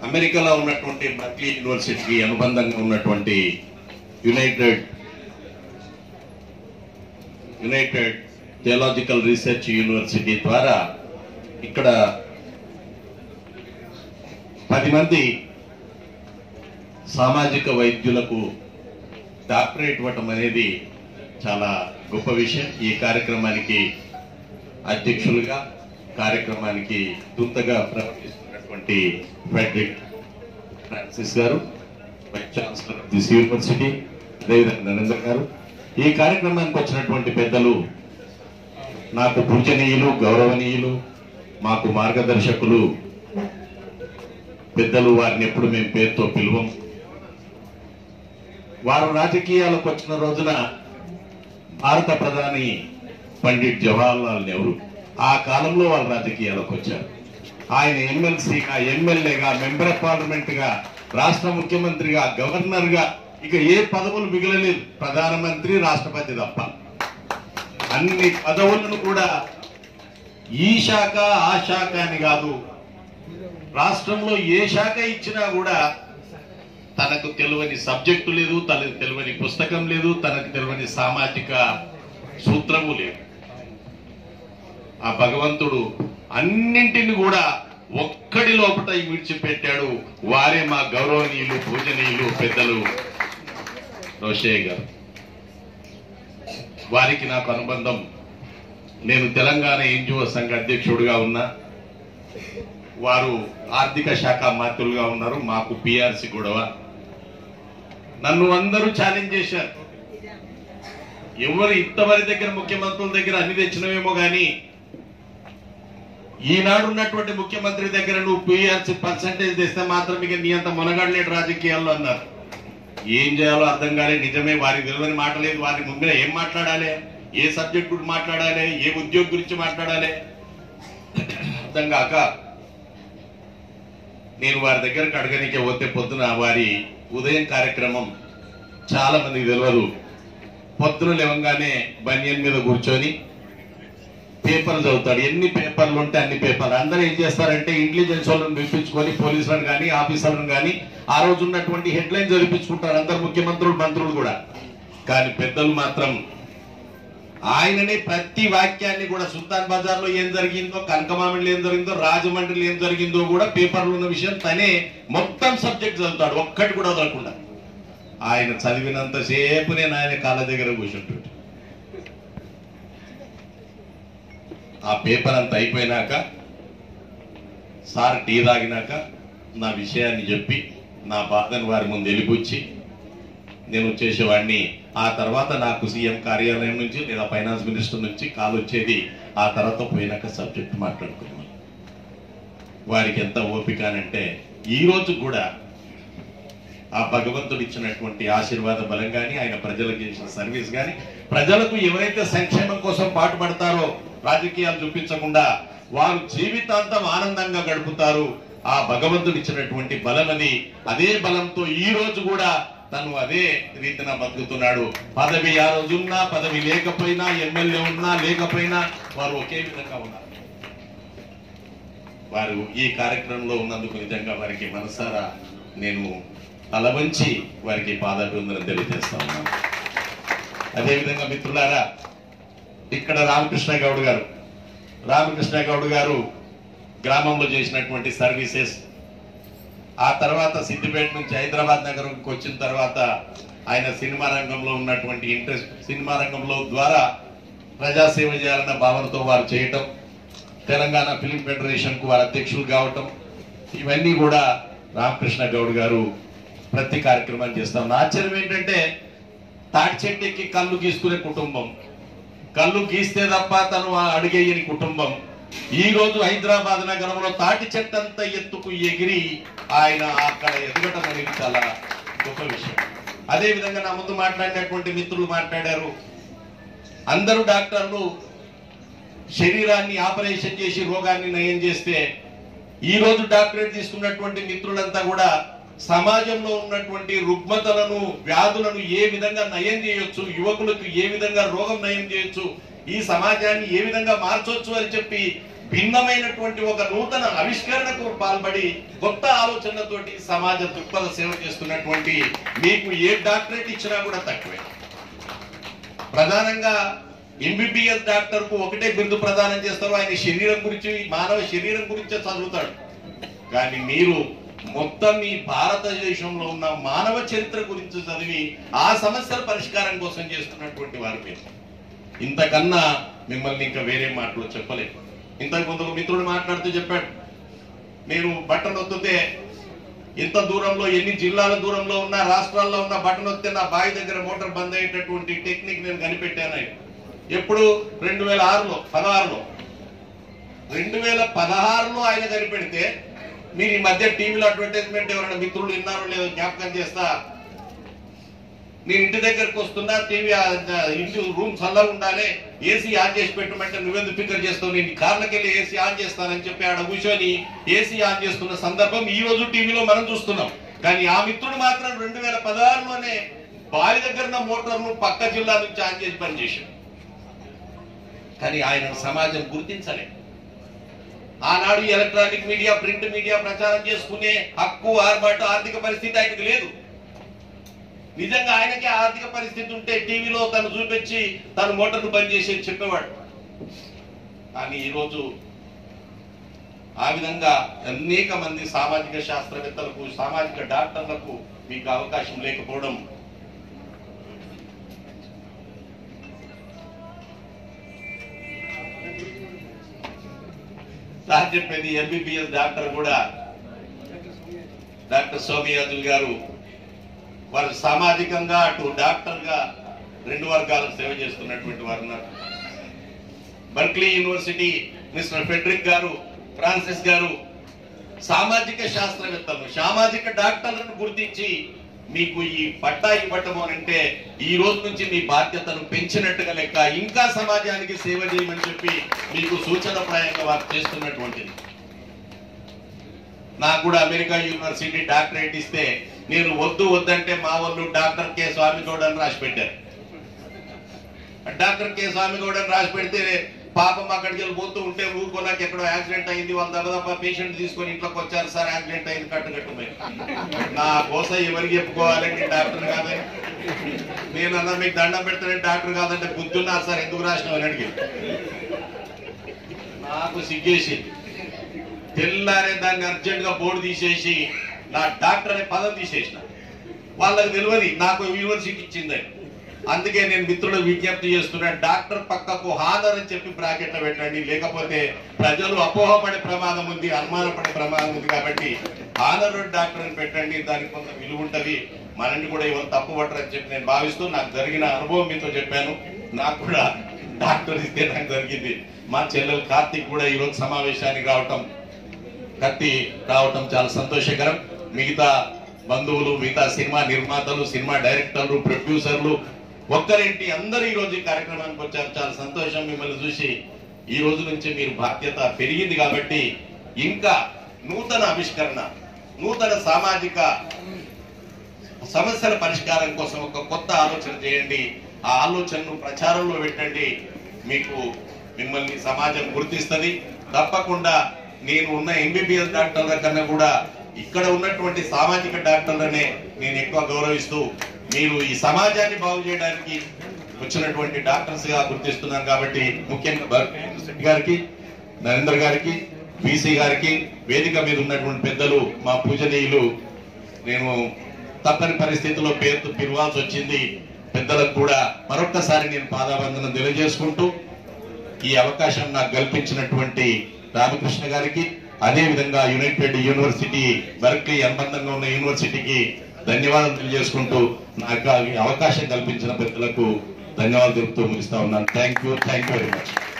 అమెరికాలో ఉన్నటువంటి బర్క్లీ యూనివర్సిటీకి అనుబంధంగా ఉన్నటువంటి united united theological research university ద్వారా ఇక్కడ పది మంది సామాజిక వైద్యులకు డాక్టరేట్ ఇవ్వటం అనేది చాలా గొప్ప విషయం ఈ కార్యక్రమానికి అధ్యక్షులుగా కార్యక్రమానికి దుంతగా ప్రవర్తిస్తున్నటువంటి ఫ్రెడరిక్ ఫ్రాన్సిస్ గారు vice chancellor of this university అదేవిధంగా నరేంద్ర గారు ఈ కార్యక్రమానికి వచ్చినటువంటి పెద్దలు నాకు పూజనీయులు గౌరవనీయులు మాకు మార్గదర్శకులు పెద్దలు వారిని ఎప్పుడు మేము పేరుతో పిలువం వారు రాజకీయాలకు వచ్చిన రోజున భారత ప్రధాని పండిట్ జవహర్లాల్ నెహ్రూ ఆ కాలంలో వాళ్ళు రాజకీయాలకు వచ్చారు ఆయన ఎమ్మెల్సీగా ఎమ్మెల్యేగా మెంబర్ ఆఫ్ పార్లమెంట్ గా రాష్ట్ర ముఖ్యమంత్రిగా గవర్నర్ గా ఇక ఏ పదవులు మిగలలేదు ప్రధానమంత్రి రాష్ట్రపతి తప్ప అన్ని పదవులను కూడా ఈ శాఖ ఆ శాఖ అని కాదు రాష్ట్రంలో ఏ శాఖ ఇచ్చినా కూడా తనకు తెలియని సబ్జెక్టు లేదు తనకు తెలియని పుస్తకం లేదు తనకు తెలియని సామాజిక సూత్రము లేదు ఆ భగవంతుడు అన్నింటిని కూడా ఒక్కడి లోపట విడిచిపెట్టాడు వారే మా గౌరవనీయులు పూజనీయులు పెద్దలు రోషయ్య గారు వారికి నాకు అనుబంధం నేను తెలంగాణ ఎన్జిఓ సంఘ అధ్యక్షుడిగా ఉన్నా వారు ఆర్థిక శాఖ మంత్రులుగా ఉన్నారు మాకు పిఆర్సి గొడవ నన్ను అందరూ ఛాలెంజ్ చేశారు ఎవరు ఇంతవరి దగ్గర ముఖ్యమంత్రుల దగ్గర అన్ని తెచ్చినవేమో గాని ఈనాడు ఉన్నటువంటి ముఖ్యమంత్రి దగ్గర నువ్వు పిఆర్సి పర్సంటేజ్ తెస్తే మాత్రం ఇక నీ అంత మునగడలేడు రాజకీయాల్లో అన్నారు ఏం చేయాలో అర్థం కాలే నిజమే వారికి తెలియని మాట లేదు వారి ముందర ఏం మాట్లాడాలి ఏ సబ్జెక్ట్ గురించి మాట్లాడాలి ఏ ఉద్యోగం గురించి మాట్లాడాలి అర్థం కాక నేను వారి దగ్గరకు అడగనికే పోతే పొద్దున వారి ఉదయం కార్యక్రమం చాలా మందికి తెలియదు పొద్దున లేవంగానే బనియన్ మీద కూర్చొని పేపర్లు చదువుతాడు ఎన్ని పేపర్లు ఉంటే అన్ని పేపర్లు అందరూ ఏం చేస్తారంటే ఇంటెలిజెన్స్ వాళ్ళని పిలిపించుకొని పోలీసులను కానీ ఆఫీసర్లను కానీ ఆ రోజు ఉన్నటువంటి హెడ్లైన్ చదివించుకుంటారు అందరు ముఖ్యమంత్రులు మంత్రులు కూడా కానీ పెద్దలు మాత్రం ఆయననే ప్రతి వాక్యాన్ని కూడా సుల్తాన్ బజార్ లో ఏం జరిగిందో కనకమామిడిలో ఏం జరిగిందో రాజమండ్రిలో ఏం జరిగిందో కూడా పేపర్లో ఉన్న విషయం తనే మొత్తం సబ్జెక్ట్ చదువుతాడు ఒక్కటి కూడా వదలకుండా ఆయన చదివినంత సేపు నేను ఆయన కాళ్ళ దగ్గర కూర్చుంటాడు ఆ పేపర్ అంతా అయిపోయినాక సార్ టీ తాగినాక నా విషయాన్ని చెప్పి నా బాధను వారి ముందు వెళ్ళిపుచ్చి నేను వచ్చేసేవాడిని ఆ తర్వాత నాకు సీఎం కార్యాలయం నుంచి లేదా ఫైనాన్స్ మినిస్టర్ నుంచి కాల్ వచ్చేది ఆ తర్వాత పోయినాక సబ్జెక్ట్ మాట్లాడుకున్నాం వారికి ఎంత ఓపిక అంటే ఈ రోజు కూడా ఆ భగవంతుడు ఇచ్చినటువంటి ఆశీర్వాద బలం కానీ ఆయన ప్రజలకు చేసిన సర్వీస్ కానీ ప్రజలకు ఎవరైతే సంక్షేమం కోసం పాటుపడతారో రాజకీయాలు చూపించకుండా వారు జీవితాంతం ఆనందంగా గడుపుతారు ఆ భగవంతుడు ఇచ్చినటువంటి బలం అది అదే బలంతో ఈ రోజు కూడా తను అదే రీతిన బతుకుతున్నాడు పదవి ఆ రోజు ఉన్నా పదవి లేకపోయినా ఎమ్మెల్యే ఉన్నా లేకపోయినా వారు ఒకే విధంగా ఉన్నారు వారు ఈ కార్యక్రమంలో ఉన్నందుకు నిజంగా వారికి మనసారా నేను తలవంచి వారికి పాదాభివందనం తెలియజేస్తా ఉన్నాను అదేవిధంగా మిత్రులారా ఇక్కడ రామకృష్ణ గౌడ్ గారు రామకృష్ణ గౌడ్ గారు గ్రామంలో చేసినటువంటి సర్వీసెస్ ఆ తర్వాత సిద్దిపేట నుంచి హైదరాబాద్ నగరంకి వచ్చిన తర్వాత ఆయన సినిమా రంగంలో ఉన్నటువంటి ఇంట్రెస్ట్ సినిమా రంగంలో ద్వారా ప్రజాసేవ చేయాలన్న భావనతో వారు చేయటం తెలంగాణ ఫిలిం ఫెడరేషన్ కు వారు అధ్యక్షులు కావటం ఇవన్నీ కూడా రామకృష్ణ గౌడ్ గారు ప్రతి కార్యక్రమాన్ని చేస్తాం ఆశ్చర్యం ఏంటంటే తాటి చెట్టు ఎక్కి కళ్ళు గీసుకునే కుటుంబం కళ్ళు గీస్తే తప్ప తను అడిగేయని కుటుంబం ఈ రోజు హైదరాబాద్ నగరంలో తాటి చెట్టంత ఎత్తుకు ఎగిరి ఆయన అక్కడ ఎదగటం అనేది చాలా గొప్ప విషయం అదే విధంగా నా ముందు మాట్లాడినటువంటి మిత్రులు మాట్లాడారు అందరూ డాక్టర్లు శరీరాన్ని ఆపరేషన్ చేసి రోగాన్ని నయం చేస్తే ఈ రోజు డాక్టరేట్ తీసుకున్నటువంటి మిత్రులంతా కూడా సమాజంలో ఉన్నటువంటి రుగ్మతలను వ్యాధులను ఏ విధంగా నయం చేయొచ్చు యువకులకు ఏ విధంగా రోగం నయం చేయొచ్చు ఈ సమాజాన్ని ఏ విధంగా మార్చొచ్చు అని చెప్పి భిన్నమైనటువంటి ఒక నూతన ఆవిష్కరణకు పాల్పడి కొత్త ఆలోచనలతోటి సమాజ దృక్పథ సేవ చేస్తున్నటువంటి మీకు ఏ డాక్టరేట్ ఇచ్చినా కూడా తక్కువే ప్రధానంగా ఎంబీబీఎస్ డాక్టర్ కు ఒకటే బిరుదు ప్రదానం చేస్తారు ఆయన శరీరం గురించి మానవ శరీరం గురించే చదువుతాడు కానీ మీరు మొత్తం ఈ భారతదేశంలో ఉన్న మానవ చరిత్ర గురించి చదివి ఆ సమస్యల పరిష్కారం కోసం చేస్తున్నటువంటి వారు మీరు ఇంతకన్నా మిమ్మల్ని ఇంకా వేరే మాటలు చెప్పలేదు ఇంతకు ముందు ఒక మిత్రుడు మాట్లాడుతూ చెప్పాడు నేను బట్టలు ఒత్తితే ఎంత దూరంలో ఎన్ని జిల్లాల దూరంలో ఉన్న రాష్ట్రాల్లో ఉన్న బట్టలు వస్తే నా బావి దగ్గర మోటార్ బంద్ అయ్యేటటువంటి టెక్నిక్ నేను కనిపెట్టాను ఆయన. ఎప్పుడు రెండు వేల ఆరులో పదహారులో రెండు వేల పదహారులో ఆయన కనిపెడితే మీరు ఈ మధ్య టీవీలో అడ్వర్టైజ్మెంట్ ఎవరైనా మిత్రులు విన్నారో లేదో జ్ఞాపకం చేస్తా నేను ఇంటి దగ్గరకు వస్తున్నా టీవీ ఇంటి రూమ్ చల్లగా ఉండాలి ఏసీ ఆన్ చేసి పెట్టమంటే నువ్వెందుకు ఫికర్ చేస్తావు నేను కార్లకి వెళ్ళి ఏసీ ఆన్ చేస్తానని చెప్పి ఆడ కూర్చొని ఏసీ ఆన్ చేస్తున్న సందర్భం ఈ రోజు టీవీలో మనం చూస్తున్నాం కానీ ఆ మిత్రుడు మాత్రం రెండు వేల పదహారులోనే బావి దగ్గర ఉన్న మోటార్ను పక్క జిల్లా నుంచి ఆన్ చేసి పనిచేశాడు కానీ ఆయన సమాజం గుర్తించలే ఆనాడు ఎలక్ట్రానిక్ మీడియా ప్రింట్ మీడియా ప్రచారం చేసుకునే హక్కు ఆర్బాటు ఆర్థిక పరిస్థితి ఆయనకు లేదు నిజంగా ఆయనకి ఆర్థిక పరిస్థితి ఉంటే టీవీలో తను చూపించి తను మోటార్ను బంద్ చేసి చెప్పేవాడు కానీ ఈరోజు ఆ విధంగా అనేక మంది సామాజిక శాస్త్రవేత్తలకు సామాజిక డాక్టర్లకు మీకు అవకాశం లేకపోవడం సార్ చెప్పేది ఎంబీబీఎస్ డాక్టర్ కూడా డాక్టర్ సోమియాజుల్ గారు వారు సామాజికంగా అటు డాక్టర్ గా రెండు వర్గాలకు సేవ చేస్తున్నటువంటి వారు ఉన్నారు బర్క్లీ యూనివర్సిటీ మిస్టర్ ఫెడ్రిక్ గారు ఫ్రాన్సిస్ గారు సామాజిక శాస్త్రవేత్తలు సామాజిక డాక్టర్లను గుర్తించి మీకు ఈ పట్టా ఇవ్వటం అని అంటే ఈ రోజు నుంచి మీ బాధ్యతను పెంచినట్టుగా లెక్క ఇంకా సమాజానికి సేవ చేయమని చెప్పి మీకు సూచన ప్రాయంగా వారు చేస్తున్నటువంటిది నాకు కూడా అమెరికా యూనివర్సిటీ డాక్టరేట్ ఇస్తే నేను వద్దు వద్దంటే మా వాళ్ళు డాక్టర్ కె స్వామి గౌడ్ అని రాసి పెట్టారు డాక్టర్ కె స్వామి గౌడ్ అని రాసి పెడితే పాపం అక్కడికి వెళ్ళి పోతూ ఉంటే ఊరుకో నాకు ఎక్కడో యాక్సిడెంట్ అయింది వాళ్ళ దెబ్బ పేషెంట్ తీసుకొని ఇంట్లోకి వచ్చారు సార్ యాక్సిడెంట్ అయింది కట్టు కట్టుపోయి నా కోసం ఎవరికి చెప్పుకోవాలి నేను డాక్టర్ కాదని నేను అన్నా మీకు దండం పెడతానే డాక్టర్ కాదంటే గుర్తున్నారు సార్ ఎందుకు రాసినావు అని అడిగి నాకు సిగ్గేసి తెల్లారే దాన్ని అర్జెంట్ గా బోర్డు తీసేసి నా డాక్టర్ అనే పదం తీసేసిన వాళ్ళకి తెలియదు నాకు యూనివర్సిటీ ఇచ్చిందని అందుకే నేను మిత్రులకు విజ్ఞప్తి చేస్తున్నా డాక్టర్ పక్కకు హానర్ అని చెప్పి బ్రాకెట్ లో పెట్టండి లేకపోతే ప్రజలు అపోహపడే ప్రమాదం ఉంది అనుమానపడే ప్రమాదం ఉంది కాబట్టి హానర్ డాక్టర్ అని పెట్టండి దానికి కొంత విలువ ఉంటది మనల్ని కూడా ఎవరు తప్పు పట్టరని చెప్పి నేను భావిస్తూ నాకు జరిగిన అనుభవం మీతో చెప్పాను నాకు కూడా డాక్టర్ ఇస్తే నాకు జరిగింది మా చెల్లెలు కార్తీక్ కూడా ఈ రోజు సమావేశానికి రావటం కత్తి రావటం చాలా సంతోషకరం మిగతా బంధువులు మిగతా సినిమా నిర్మాతలు సినిమా డైరెక్టర్లు ప్రొడ్యూసర్లు ఒక్కరేంటి అందరూ ఈ రోజు ఈ కార్యక్రమానికి వచ్చారు చాలా సంతోషం మిమ్మల్ని చూసి ఈ రోజు నుంచి మీరు బాధ్యత పెరిగింది కాబట్టి ఇంకా నూతన ఆవిష్కరణ నూతన సామాజిక సమస్యల పరిష్కారం కోసం ఒక కొత్త ఆలోచన చేయండి ఆ ఆలోచనను ప్రచారంలో పెట్టండి మీకు మిమ్మల్ని సమాజం గుర్తిస్తుంది తప్పకుండా నేను ఉన్న ఎంబీబీఎస్ డాక్టర్ల కన్నా కూడా ఇక్కడ ఉన్నటువంటి సామాజిక డాక్టర్లనే నేను ఎక్కువ గౌరవిస్తూ మీరు ఈ సమాజాన్ని బాగు చేయడానికి వచ్చినటువంటి డాక్టర్స్ గా గుర్తిస్తున్నాను కాబట్టి ముఖ్యంగా భరత్ శెట్టి గారికి నరేంద్ర గారికి బీసీ గారికి వేదిక మీద ఉన్నటువంటి పెద్దలు మా పూజనీయులు నేను తప్పని పరిస్థితుల్లో పేరుతో పిలవాల్సి వచ్చింది పెద్దలకు కూడా మరొక్కసారి నేను పాదాబంధనం తెలియజేసుకుంటూ ఈ అవకాశం నాకు కల్పించినటువంటి రామకృష్ణ గారికి అదే విధంగా యునైటెడ్ యూనివర్సిటీ బర్క్లీ అనుబంధంగా ఉన్న యూనివర్సిటీకి ధన్యవాదాలు తెలియజేసుకుంటూ నాకు ఈ అవకాశం కల్పించిన పెద్దలకు ధన్యవాదాలు తెలుపుతూ ముగిస్తా ఉన్నాను thank you thank you very much